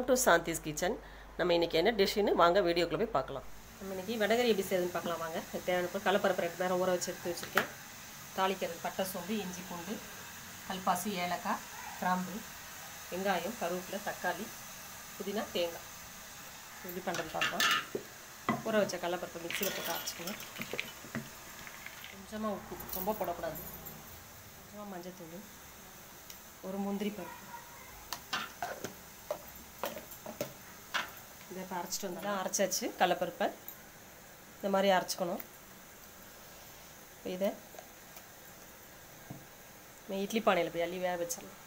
to Shanthi's kitchen நம்ம இன்றைக்கி என்ன டிஷ்ஷுன்னு வாங்க வீடியோக்குள்ளே போய் பார்க்கலாம் நம்ம இன்னைக்கு வடகரி எப்படி செய்யுதுன்னு பார்க்கலாம் வாங்க அதுக்கு தேவையான பொருள் கடலப்பருப்பு ரெண்டு நேரம் ஊற வச்சு எடுத்து வச்சுருக்கேன் தாளிக்கிறது பட்டை சோம்பு இஞ்சி பூண்டு கல்பாசி ஏலக்காய் கிராம்பு வெங்காயம் கருவேப்பிலை தக்காளி புதினா தேங்காய் எப்படி பண்ணுறது பார்க்கலாம் ஊற வச்ச கடலப்பருப்பு மிக்சியில் போட்டு அரைச்சிக்கணும் கொஞ்சமாக உப்பு ரொம்ப போடக்கூடாது கொஞ்சமாக மஞ்சத்தூள் ஒரு முந்திரி பருப்பு இதை இப்போ அரைச்சிட்டு வந்தாலும் அரைச்சாச்சு கடலப்பருப்பை இந்த மாதிரி அரைச்சிக்கணும் இப்போ இதை நம்ம இட்லி பானையில் போய் அள்ளி வேக வச்சிடலாம்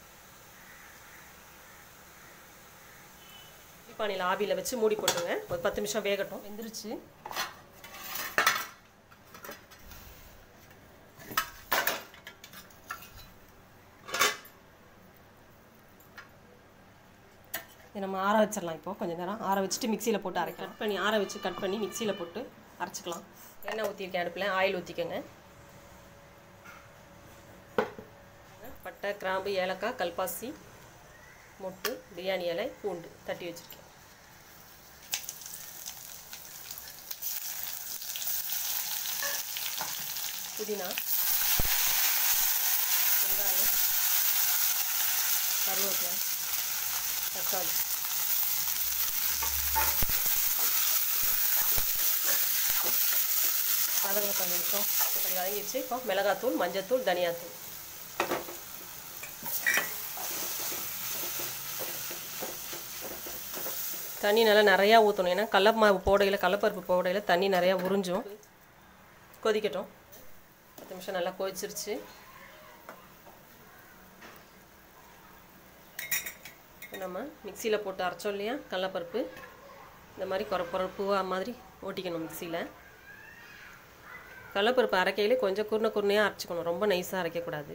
இட்லி பானையில் ஆவியில் வச்சு மூடி போட்டுருங்க ஒரு பத்து நிமிஷம் வேகட்டும் வெந்துருச்சு இதை நம்ம ஆற வச்சிடலாம் இப்போ கொஞ்சம் நேரம் ஆற வச்சுட்டு மிக்சியில் போட்டு அரைக்கலாம் கட் பண்ணி ஆற வச்சு கட் பண்ணி மிக்சியில் போட்டு அரைச்சிக்கலாம் எண்ணெய் ஊற்றிருக்கேன் அடுப்பில் ஆயில் ஊற்றிக்கோங்க பட்டை கிராம்பு ஏலக்காய் கல்பாசி மொட்டு பிரியாணி இலை பூண்டு தட்டி வச்சுருக்கேன் புதினா வெங்காயம் கருவேப்பிலை தக்காளி வதங்க கொஞ்சம் நிமிஷம் அப்படி வதங்கிடுச்சு இப்போ மிளகாத்தூள் மஞ்சத்தூள் தனியாத்தூள் தண்ணி நல்லா நிறையா ஊற்றணும் ஏன்னா கடல மாவு போடையில் கடலப்பருப்பு போடையில் தண்ணி நிறையா உறிஞ்சும் கொதிக்கட்டும் பத்து நிமிஷம் நல்லா கொதிச்சிருச்சு நம்ம மிக்சியில் போட்டு அரைச்சோம் இல்லையா கடலப்பருப்பு இந்த மாதிரி குறை குறப்புவா மாதிரி ஓட்டிக்கணும் மிக்சியில் கடலப்பருப்பு அரைக்கையிலே கொஞ்சம் குருணை குருணையாக அரைச்சிக்கணும் ரொம்ப நைஸாக அரைக்கக்கூடாது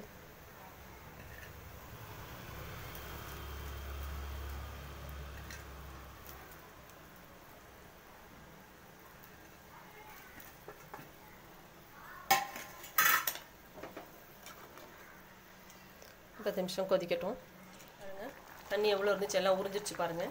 பத்து நிமிஷம் கொதிக்கட்டும் பாருங்கள் தண்ணி எவ்வளோ இருந்துச்சு எல்லாம் உறிஞ்சிருச்சு பாருங்கள்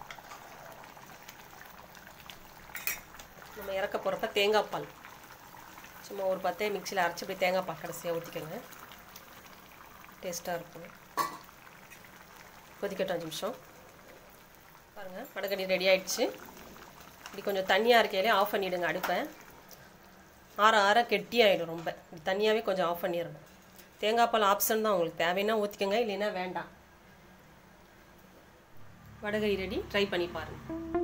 நம்ம இறக்க போகிறப்ப தேங்காய் பால் சும்மா ஒரு பத்தே மிக்சியில் அரைச்சி இப்படி தேங்காய் பால் கடைசியாக ஊற்றிக்கோங்க டேஸ்ட்டாக இருக்கும் கொதிக்கட்டும் அஞ்சு நிமிஷம் பாருங்கள் வடகடி ரெடி ஆயிடுச்சு இப்படி கொஞ்சம் தண்ணியாக இருக்கையிலே ஆஃப் பண்ணிவிடுங்க அடுப்பை ஆற ஆற கெட்டியாயிடும் ரொம்ப இப்படி தண்ணியாகவே கொஞ்சம் ஆஃப் பண்ணிடணும் தேங்காய் பால் ஆப்ஷன் தான் உங்களுக்கு தேவைன்னா ஊற்றிக்கோங்க இல்லைன்னா வேண்டாம் வடகரி ரெடி ட்ரை பண்ணி பாருங்கள்